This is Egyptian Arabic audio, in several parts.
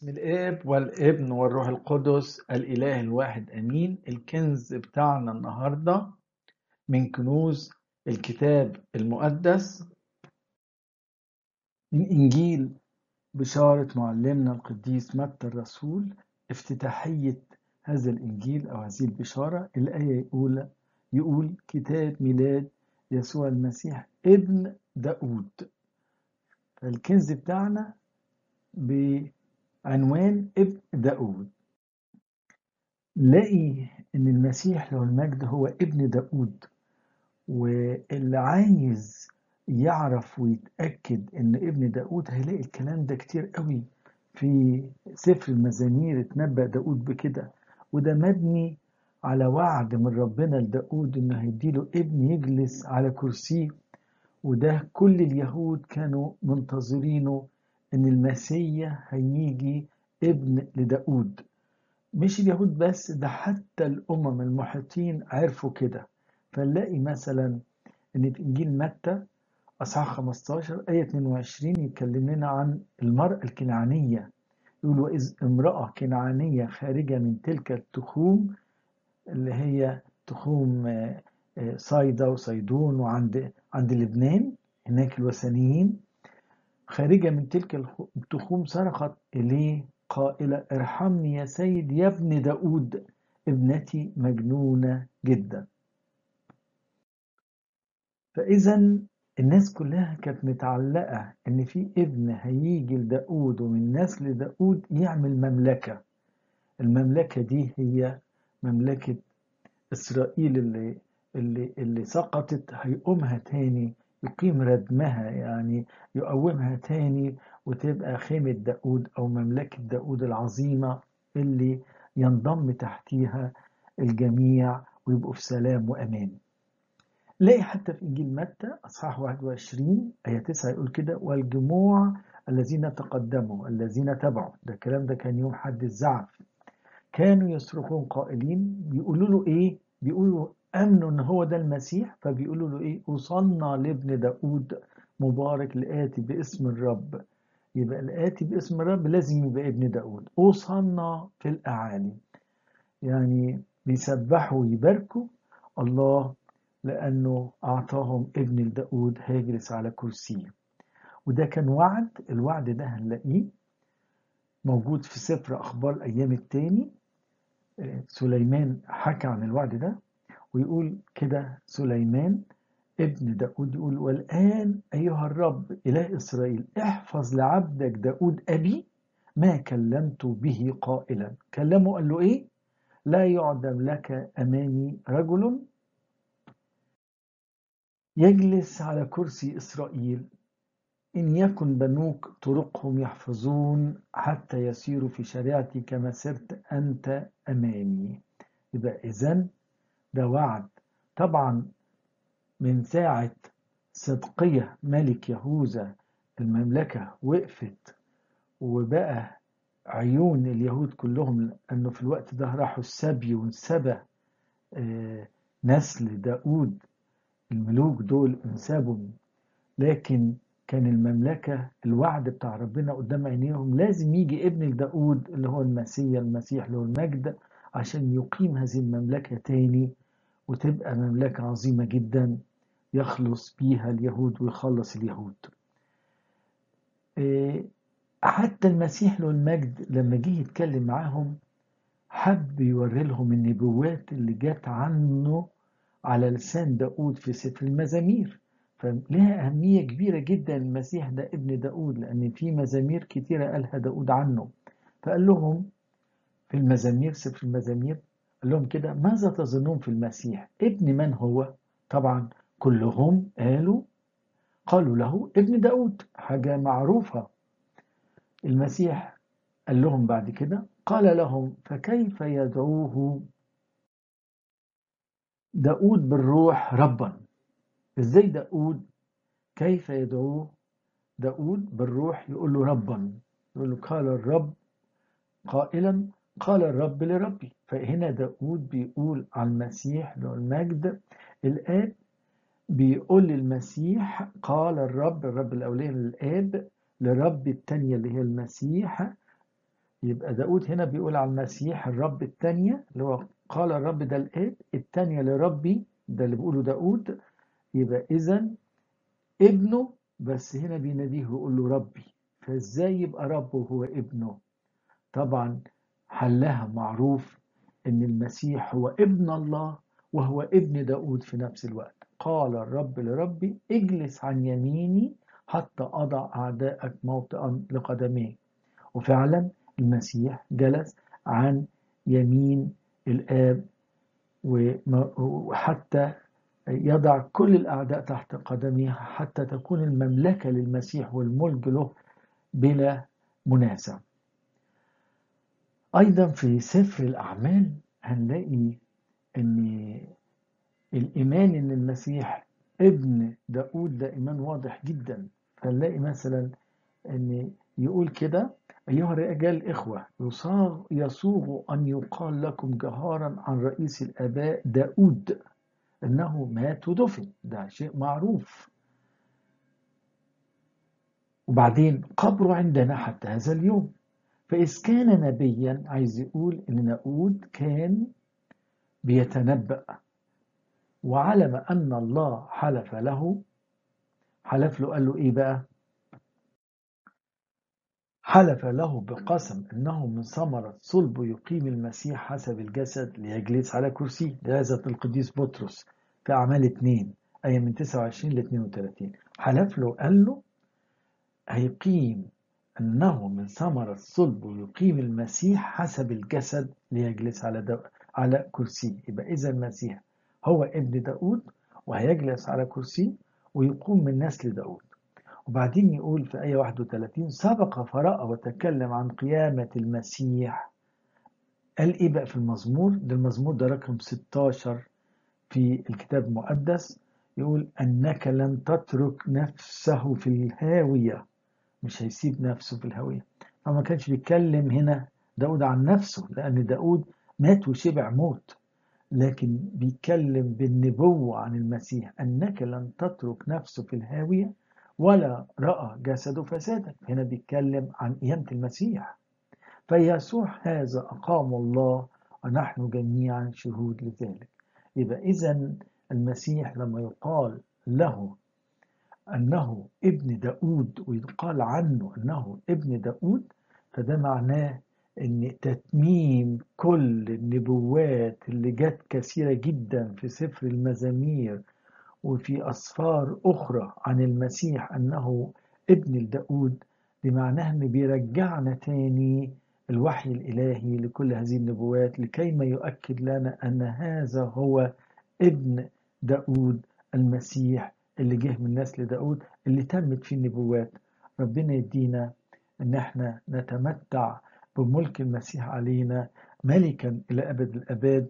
باسم الاب والابن والروح القدس الاله الواحد امين الكنز بتاعنا النهارده من كنوز الكتاب المقدس من انجيل بشاره معلمنا القديس متى الرسول افتتاحيه هذا الانجيل او هذه البشاره الايه يقول يقول كتاب ميلاد يسوع المسيح ابن داود فالكنز بتاعنا بعنوان ابن داود نلاقي ان المسيح له المجد هو ابن داود واللي عايز يعرف ويتأكد ان ابن داود هيلاقي الكلام ده كتير قوي في سفر المزامير اتنبأ داود بكده وده مبني على وعد من ربنا لداود انه هيديله ابن يجلس على كرسيه وده كل اليهود كانوا منتظرينه ان المسيح هيجي ابن لداود مش اليهود بس ده حتى الامم المحيطين عرفوا كده فنلاقي مثلا ان في انجيل متى اصحاح 15 ايه 22 يتكلم لنا عن المراه الكنعانيه يقول واذ امراه كنعانيه خارجه من تلك التخوم اللي هي تخوم صيدا وصيدون وعند عند لبنان هناك الوثنيين خارجة من تلك التخوم صرخت إليه قائلة ارحمني يا سيد يا ابن داود ابنتي مجنونة جدا فإذا الناس كلها كانت متعلقة إن في ابن هيجي لداود ومن نسل داود يعمل مملكة المملكة دي هي مملكة إسرائيل اللي اللي اللي سقطت هيقومها تاني يقيم ردمها يعني يقومها تاني وتبقى خيمة داود أو مملكة داود العظيمة اللي ينضم تحتيها الجميع ويبقوا في سلام وأمان لاقي حتى في إنجيل متى أصحاح 21 آية 9 يقول كده والجموع الذين تقدموا الذين تبعوا ده الكلام ده كان يوم حد الزعف كانوا يصرخون قائلين بيقولوا له إيه بيقولوا امنوا ان هو ده المسيح فبيقولوا له ايه وصلنا لابن داود مبارك الاتي باسم الرب يبقى الاتي باسم الرب لازم يبقى ابن داود وصلنا في الاعالي يعني بيسبحوا ويباركوا الله لانه اعطاهم ابن لداود هيجلس على كرسيه وده كان وعد الوعد ده هنلاقيه موجود في سفر اخبار الايام التاني سليمان حكى عن الوعد ده ويقول كده سليمان ابن داود يقول والآن أيها الرب إله إسرائيل احفظ لعبدك داود أبي ما كلمت به قائلا كلمه قال له إيه لا يعدم لك أمامي رجل يجلس على كرسي إسرائيل إن يكن بنوك طرقهم يحفظون حتى يسيروا في شريعتي كما سرت أنت أمامي يبقى إذن ده وعد طبعا من ساعة صدقية ملك يهوذا المملكة وقفت وبقى عيون اليهود كلهم أنه في الوقت ده راحوا السبي وانسبى نسل داود الملوك دول انسبوا لكن كان المملكة الوعد بتاع ربنا قدام عينيهم لازم يجي ابن لداود اللي هو المسيح المسيح له المجد عشان يقيم هذه المملكة تاني وتبقى مملكة عظيمة جدا يخلص بيها اليهود ويخلص اليهود حتى المسيح له المجد لما جه يتكلم معاهم حب يوري لهم النبوات اللي جت عنه على لسان داود في سفر المزامير فلها أهمية كبيرة جدا المسيح ده ابن داود لأن في مزامير كتيرة قالها داود عنه فقال لهم في المزامير سفر المزامير قال لهم كده ماذا تظنون في المسيح ابن من هو طبعا كلهم قالوا قالوا له ابن داود حاجة معروفة المسيح قال لهم بعد كده قال لهم فكيف يدعوه داود بالروح ربا ازاي داود كيف يدعوه داود بالروح يقول له ربا يقول له قال الرب قائلا قال الرب لربي فهنا داود بيقول على المسيح له المجد الآب بيقول للمسيح قال الرب الرب الأولاني للآب لرب التانية اللي هي المسيح يبقى داود هنا بيقول على المسيح الرب الثانية اللي هو قال الرب ده الآب الثانية لربي ده اللي بيقوله داود يبقى إذا ابنه بس هنا بيناديه ويقول له ربي فازاي يبقى ربه هو ابنه طبعا حلها معروف ان المسيح هو ابن الله وهو ابن داود في نفس الوقت قال الرب لربي اجلس عن يميني حتى أضع أعدائك موطئا لقدميك وفعلا المسيح جلس عن يمين الآب وحتى يضع كل الأعداء تحت قدميه حتى تكون المملكة للمسيح والملك له بلا منازع أيضا في سفر الأعمال هنلاقي أن الإيمان أن المسيح ابن داود ده إيمان واضح جدا فنلاقي مثلا أن يقول كده أيها الرجال الإخوة يصاغ يصوغ أن يقال لكم جهارا عن رئيس الآباء داود أنه مات ودفن ده شيء معروف وبعدين قبره عندنا حتى هذا اليوم فإذ كان نبيا عايز يقول إن داود كان بيتنبأ وعلم أن الله حلف له حلف له قال له إيه بقى حلف له بقسم أنه من ثمرة صلب يقيم المسيح حسب الجسد ليجلس على كرسي لهذا القديس بطرس في أعمال 2 آية من 29 ل 32 حلف له قال له هيقيم أنه من ثمرة الصلب ويقيم المسيح حسب الجسد ليجلس على دو... على كرسي يبقى إذا المسيح هو ابن داود وهيجلس على كرسي ويقوم من نسل داود وبعدين يقول في آية 31 سبق فرأى وتكلم عن قيامة المسيح قال إيه بقى في المزمور ده المزمور ده رقم 16 في الكتاب المقدس يقول أنك لن تترك نفسه في الهاوية مش هيسيب نفسه في الهاوية فما كانش بيتكلم هنا داود عن نفسه لأن داود مات وشبع موت لكن بيتكلم بالنبوة عن المسيح أنك لن تترك نفسه في الهاوية ولا رأى جسده فسادا هنا بيتكلم عن قيامة المسيح فيسوع هذا أقام الله ونحن جميعا شهود لذلك يبقى إذا المسيح لما يقال له أنه ابن داود ويقال عنه أنه ابن داود فده معناه أن تتميم كل النبوات اللي جت كثيرة جدا في سفر المزامير وفي أسفار أخرى عن المسيح أنه ابن لداود بمعناه أنه بيرجعنا تاني الوحي الإلهي لكل هذه النبوات لكي ما يؤكد لنا أن هذا هو ابن داود المسيح اللي جه من نسل داود اللي تمت فيه النبوات ربنا يدينا ان احنا نتمتع بملك المسيح علينا ملكا الى ابد الاباد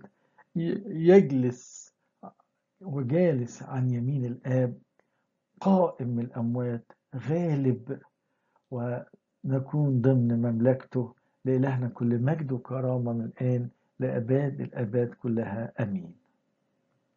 يجلس وجالس عن يمين الاب قائم من الاموات غالب ونكون ضمن مملكته لإلهنا كل مجد وكرامة من الآن لأباد الآباد كلها أمين